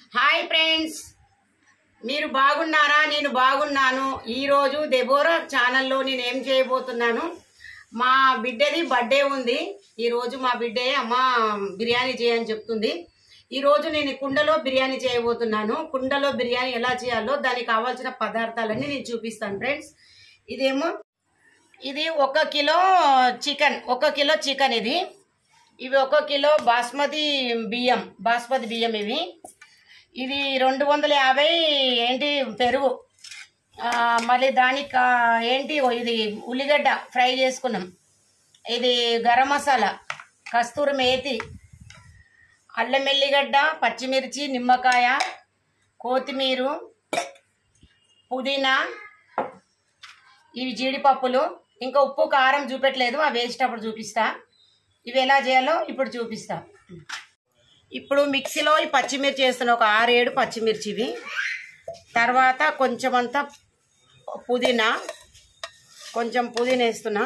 Hi friends మీరు బాగున్నారా నేను బాగున్నాను ఈరోజు దెబోరా ఛానల్లో నేను ఏం చేయబోతున్నాను మా బిడ్డది బర్త్డే ఉంది ఈరోజు మా బిడ్డే అమ్మ బిర్యానీ చేయని చెప్తుంది ఈరోజు నేను కుండలో బిర్యానీ చేయబోతున్నాను కుండలో బిర్యానీ ఎలా చేయాలో దానికి కావాల్సిన పదార్థాలన్నీ నేను చూపిస్తాను ఫ్రెండ్స్ ఇదేమో ఇది ఒక కిలో చికెన్ ఒక కిలో చికెన్ ఇది ఇవి ఒక కిలో బాస్మతి బియ్యం బాస్మతి బియ్యం ఇవి ఇది రెండు వందల యాభై ఏంటి పెరుగు ఆ, మళ్ళీ దానికి ఆ, ఏంటి ఓ ఇది ఉల్లిగడ్డ ఫ్రై చేసుకున్నాం ఇది గరం మసాలా కస్తూరి మేతి అల్లం ఎల్లిగడ్డ పచ్చిమిర్చి నిమ్మకాయ కొత్తిమీర పుదీనా ఇవి జీడిపప్పులు ఇంకా ఉప్పు కారం చూపెట్టలేదు అవి వేసేటప్పుడు చూపిస్తా ఇవి ఎలా చేయాలో ఇప్పుడు చూపిస్తా ఇప్పుడు మిక్సీలో ఈ పచ్చిమిర్చి వేస్తున్నా ఒక ఆరేడు పచ్చిమిర్చి ఇవి తర్వాత కొంచెం అంతా పుదీనా కొంచెం పుదీనా వేస్తున్నా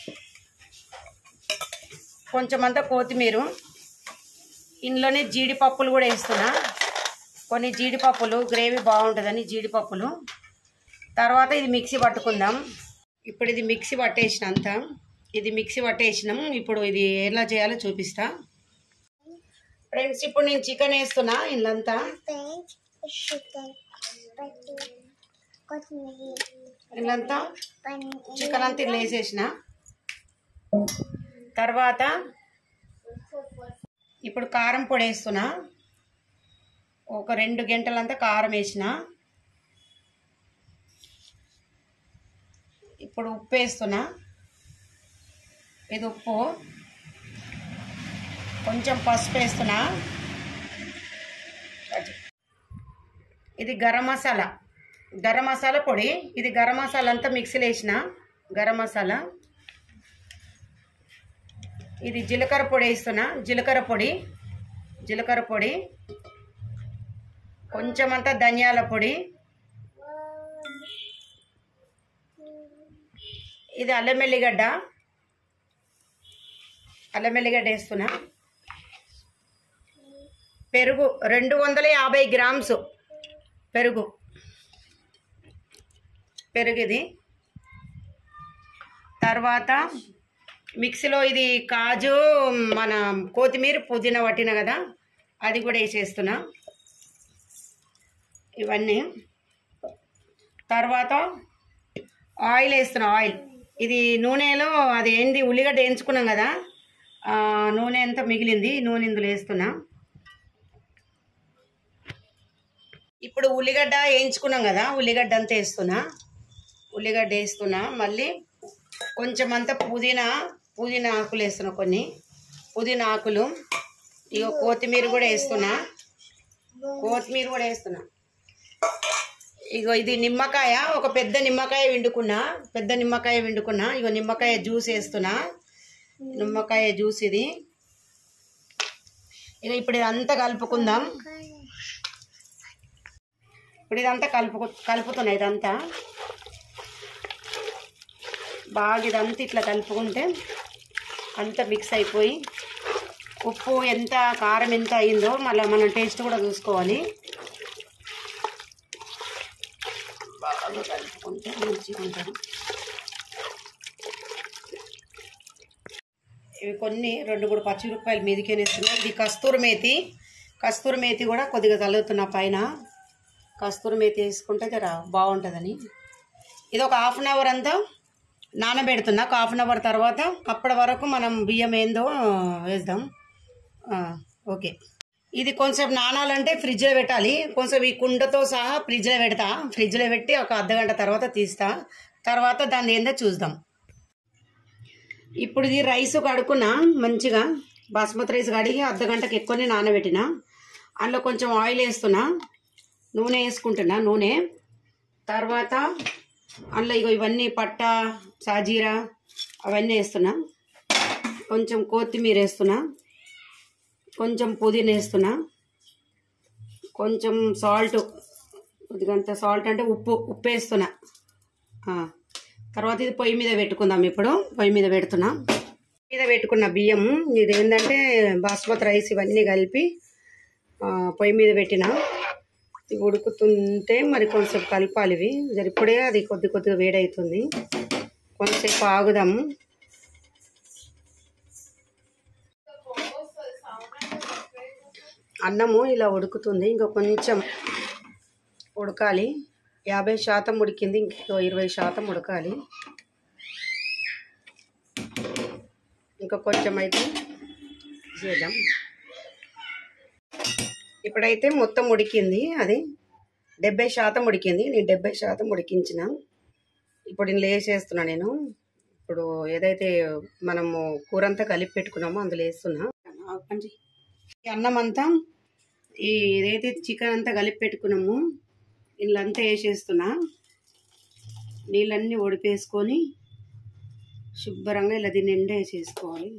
కొంచెం అంతా కొత్తిమీర ఇందులోనే జీడిపప్పులు కూడా వేస్తున్నా కొన్ని జీడిపప్పులు గ్రేవీ బాగుంటుందని జీడిపప్పులు తర్వాత ఇది మిక్సీ పట్టుకుందాం ఇప్పుడు ఇది మిక్సీ పట్టేసిన అంతా ఇది మిక్సీ పట్టేసినాం ఇప్పుడు ఇది ఎలా చేయాలో చూపిస్తా ఫ్రెండ్స్ ఇప్పుడు నేను చికెన్ వేస్తున్నా ఇల్లంతా Page, chicken, pati, కొత్తిమీర ఇల్లంతా పన్నీర్ చికెన్ అంతా ఇల్లు వేసేసిన తర్వాత ఇప్పుడు కారం పొడి వేస్తున్నా ఒక రెండు గంటలంతా కారం వేసిన ఇప్పుడు ఉప్పు వేస్తున్నా ఇది ఉప్పు కొంచెం పసుపు వేస్తున్నా ఇది గరం మసాలా గరం మసాలా పొడి ఇది గరం మసాలా అంతా మిక్సీలో వేసిన గరం మసాలా ఇది జీలకర్ర పొడి వేస్తున్నా జీలకర్ర పొడి జీలకర్ర పొడి కొంచెం అంతా ధనియాల పొడి ఇది అల్లం ఎల్లిగడ్డ అల్లం ఎల్లిగడ్డ వేస్తున్నా పెరుగు రెండు వందల యాభై గ్రామ్స్ పెరుగు పెరుగు ఇది తర్వాత మిక్సీలో ఇది కాజు మన కొత్తిమీర పుదీనా పట్టిన కదా అది కూడా వేసేస్తున్నా ఇవన్నీ తర్వాత ఆయిల్ వేస్తున్నా ఆయిల్ ఇది నూనెలో అది ఏంది ఉల్లిగడ్డ వేయించుకున్నాం కదా ఆ, నూనె ఎంత మిగిలింది నూనె ఇందులో వేస్తున్నా ఇప్పుడు ఉల్లిగడ్డ వేయించుకున్నాం కదా ఉల్లిగడ్డ అంతా వేస్తున్నా ఉల్లిగడ్డ వేస్తున్నా మళ్ళీ కొంచెం అంతా పుదీనా పుదీనా ఆకులు వేస్తున్నా కొన్ని పుదీనా ఆకులు ఇక కొత్తిమీర కూడా వేస్తున్నా కొత్తిమీర కూడా వేస్తున్నా ఇగో ఇది నిమ్మకాయ ఒక పెద్ద నిమ్మకాయ వండుకున్నా పెద్ద నిమ్మకాయ వండుకున్నా ఇగో నిమ్మకాయ జ్యూస్ వేస్తున్నా నిమ్మకాయ జ్యూస్ ఇది ఇక ఇప్పుడు ఇదంతా కలుపుకుందాం ఇప్పుడు ఇదంతా కలుపు కలుపుతున్నా ఇదంతా బాగా ఇదంతా ఇట్లా కలుపుకుంటే అంతా మిక్స్ అయిపోయి ఉప్పు ఎంత కారం ఎంత అయిందో మళ్ళీ మనం టేస్ట్ కూడా చూసుకోవాలి బాగా కలుపుకుంటే మంచిగా ఉంటుంది ఇవి కొన్ని రెండు మూడు పచ్చిమిరపకాయలు మీదికే వేస్తున్నా ఇది కస్తూరి మేతి కస్తూరి మేతి కూడా కొద్దిగా చల్లుతున్నా పైన కస్తూరి మేతి వేసుకుంటే జర బాగుంటుందని ఇది ఒక హాఫ్ అన్ అవర్ అంతా నానబెడుతున్నా ఒక హాఫ్ అన్ అవర్ తర్వాత అప్పటి వరకు మనం బియ్యం ఏందో వేద్దాం ఆ, ఓకే ఇది కొంచెం నానాలంటే ఫ్రిడ్జ్లో పెట్టాలి కొంచెం ఈ కుండతో సహా ఫ్రిడ్జ్లో పెడతా ఫ్రిడ్జ్లో పెట్టి ఒక అర్ధ గంట తర్వాత తీస్తా తర్వాత దాన్ని ఏందో చూద్దాం ఇప్పుడు ఇది రైస్ కడుక్కున్నా మంచిగా బాస్మతి రైస్ కడిగి అర్ధ గంటకి ఎక్కువనే నానబెట్టిన అందులో కొంచెం ఆయిల్ వేస్తున్నా నూనె వేసుకుంటున్నా నూనె తర్వాత అందులో ఇగో ఇవన్నీ పట్ట సాజీరా అవన్నీ వేస్తున్నా కొంచెం కొత్తిమీర వేస్తున్నా కొంచెం పుదీనా వేస్తున్నా కొంచెం సాల్ట్ కొద్దిగంత సాల్ట్ అంటే ఉప్పు ఉప్పు వేస్తున్నా ఆ, తర్వాత ఇది పొయ్యి మీద పెట్టుకుందాం ఇప్పుడు పొయ్యి మీద పెడుతున్నా మీద పెట్టుకున్న బియ్యం ఇది ఏంటంటే బాస్మతి రైస్ ఇవన్నీ కలిపి ఆ, పొయ్యి మీద పెట్టిన ఇవి ఉడుకుతుంటే మరి కొంచెం కలపాలి ఇవి జర ఇప్పుడే అది కొద్ది కొద్దిగా వేడవుతుంది కొంతసేపు ఆగుదాము అన్నము ఇలా ఉడుకుతుంది ఇంకా కొంచెం ఉడకాలి యాభై శాతం ఉడికింది ఇంకో ఇరవై శాతం ఉడకాలి ఇంకా కొంచెం అయితే చేద్దాం ఇప్పుడైతే మొత్తం ఉడికింది అది డెబ్బై శాతం ఉడికింది నేను డెబ్బై శాతం ఉడికించిన ఇప్పుడు నేను వేసేస్తున్నా నేను ఇప్పుడు ఏదైతే మనము కూర అంతా కలిపి పెట్టుకున్నామో అందులో వేస్తున్నా ఆపండి. ఈ అన్నం అంతా ఈ ఏదైతే చికెన్ అంతా కలిపి పెట్టుకున్నామో ఇందులంతా వేసేస్తున్నా నీళ్ళన్నీ ఒడిపేసుకొని శుభ్రంగా ఇలా దీన్ని నిండా వేసేసుకోవాలి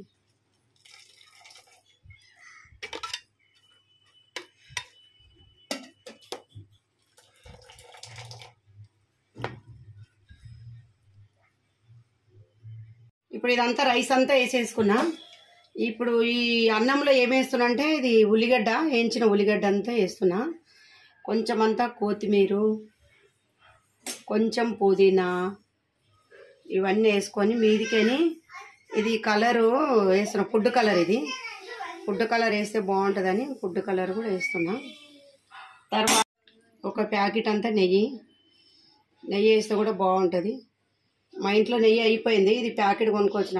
ఇప్పుడు ఇదంతా రైస్ అంతా వేసేసుకున్నా ఇప్పుడు ఈ అన్నంలో ఏం వేస్తున్నా అంటే ఇది ఉల్లిగడ్డ వేయించిన ఉల్లిగడ్డ అంతా వేస్తున్నా కొంచెం అంతా కొత్తిమీర కొంచెం పుదీనా ఇవన్నీ వేసుకొని మీదికని ఇది కలరు వేస్తున్నా ఫుడ్ కలర్ ఇది ఫుడ్ కలర్ వేస్తే బాగుంటుందని ఫుడ్ కలర్ కూడా వేస్తున్నా తర్వాత ఒక ప్యాకెట్ అంతా నెయ్యి నెయ్యి వేస్తే కూడా బాగుంటుంది మా ఇంట్లో నెయ్యి అయిపోయింది ఇది ప్యాకెట్ కొనుక్కొచ్చిన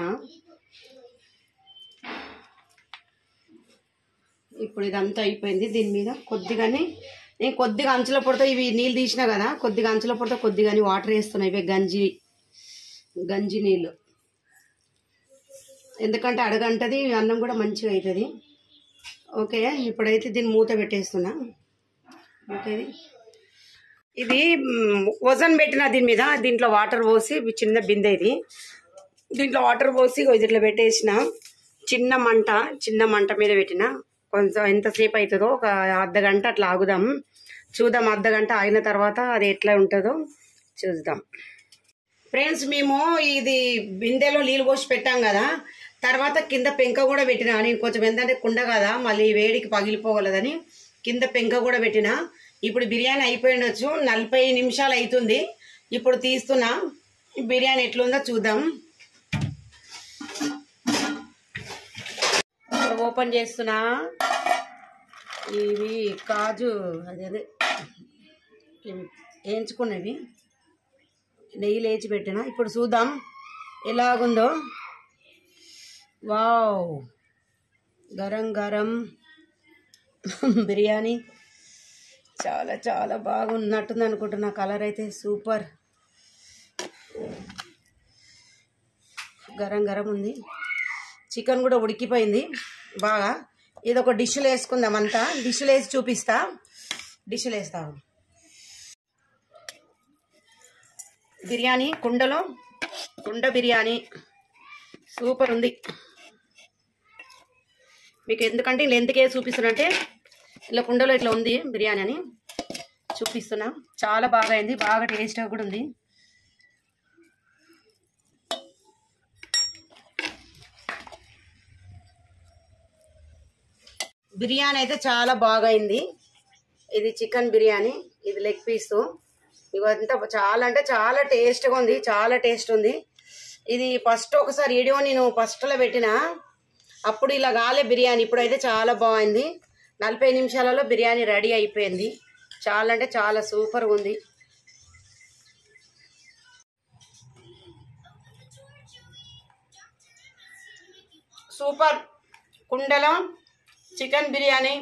ఇప్పుడు ఇదంతా అయిపోయింది దీని మీద కొద్దిగానే నేను కొద్దిగా అంచుల పొడితో ఇవి నీళ్ళు తీసినా కదా కొద్దిగా అంచుల పొడితో కొద్దిగాని వాటర్ వేస్తున్నాయి ఇవే గంజి గంజి నీళ్ళు ఎందుకంటే అడగంటది అన్నం కూడా మంచిగా అవుతుంది ఓకే ఇప్పుడైతే దీన్ని మూత పెట్టేస్తున్నా ఓకే ఇది మ్, వజన్ పెట్టిన దీని మీద దీంట్లో వాటర్ పోసి ఇవి చిన్న బిందె ఇది దీంట్లో వాటర్ పోసి ఇగో ఇది ఇట్లా పెట్టేసిన చిన్న మంట చిన్న మంట మీద పెట్టిన కొంచెం ఎంతసేపు అవుతుందో ఒక అర్ధ గంట అట్లా ఆగుదాం చూద్దాం అర్ధ గంట ఆగిన తర్వాత అది ఎట్లా ఉంటుందో చూద్దాం ఫ్రెండ్స్ మేము ఇది బిందెలో నీళ్ళు పోసి పెట్టాం కదా తర్వాత కింద పెంక కూడా పెట్టిన నేను కొంచెం ఏంటంటే కుండ కదా మళ్ళీ వేడికి పగిలిపోగలదని కింద పెంక కూడా పెట్టిన ఇప్పుడు బిర్యానీ అయిపోయి ఉండొచ్చు నలభై నిమిషాలు అవుతుంది ఇప్పుడు తీస్తున్నా ఈ బిర్యానీ ఎట్లుందో చూద్దాం ఇప్పుడు ఓపెన్ చేస్తున్నా ఇవి కాజు అదే అదే ఇవి వేయించుకున్నవి నెయ్యి లేచి పెట్టిన ఇప్పుడు చూద్దాం ఎలాగుందో వావ్ గరం గరం బిర్యానీ చాలా చాలా బాగున్నట్టుంది అనుకుంటున్నా కలర్ అయితే సూపర్ గరం గరం ఉంది చికెన్ కూడా ఉడికిపోయింది బాగా ఇది ఒక డిష్లో వేసుకుందాం అంతా డిష్లో వేసి చూపిస్తా డిష్లో వేస్తాం బిర్యానీ కుండలో కుండ బిర్యానీ సూపర్ ఉంది మీకు ఎందుకంటే ఇలా ఎందుకే చూపిస్తున్నంటే ఇలా కుండలో ఇట్లా ఉంది బిర్యానీ అని చూపిస్తున్నా చాలా బాగా అయింది బాగా టేస్ట్గా కూడా ఉంది బిర్యానీ అయితే చాలా బాగా అయింది ఇది చికెన్ బిర్యానీ ఇది లెగ్ పీసు ఇవంతా చాలా అంటే చాలా టేస్ట్గా ఉంది చాలా టేస్ట్ ఉంది ఇది ఫస్ట్ ఒకసారి వీడియో నేను ఫస్ట్లో పెట్టిన అప్పుడు ఇలా కాలే బిర్యానీ ఇప్పుడైతే చాలా బాగుంది నలభై నిమిషాలలో బిర్యానీ రెడీ అయిపోయింది చాలా అంటే చాలా సూపర్గా ఉంది సూపర్ కుండలో చికెన్ బిర్యానీ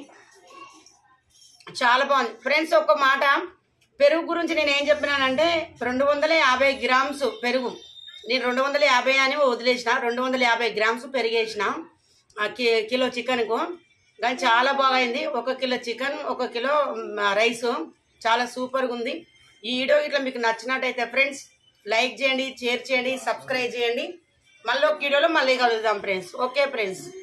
చాలా బాగుంది ఫ్రెండ్స్ ఒక మాట పెరుగు గురించి నేను ఏం చెప్పినానంటే రెండు వందల యాభై గ్రామ్స్ పెరుగు నేను రెండు వందల యాభై అని వదిలేసిన రెండు వందల యాభై గ్రామ్స్ పెరిగేసిన ఆ కి- కిలో చికెన్కు కానీ చాలా బాగా అయింది ఒక కిలో చికెన్ ఒక కిలో మ్, రైస్ చాలా సూపర్గా ఉంది ఈ వీడియో ఇట్లా మీకు నచ్చినట్టయితే ఫ్రెండ్స్ లైక్ చేయండి షేర్ చేయండి సబ్స్క్రైబ్ చేయండి మళ్ళీ ఒక వీడియోలో మళ్ళీ కలుద్దాం ఫ్రెండ్స్ ఓకే ఫ్రెండ్స్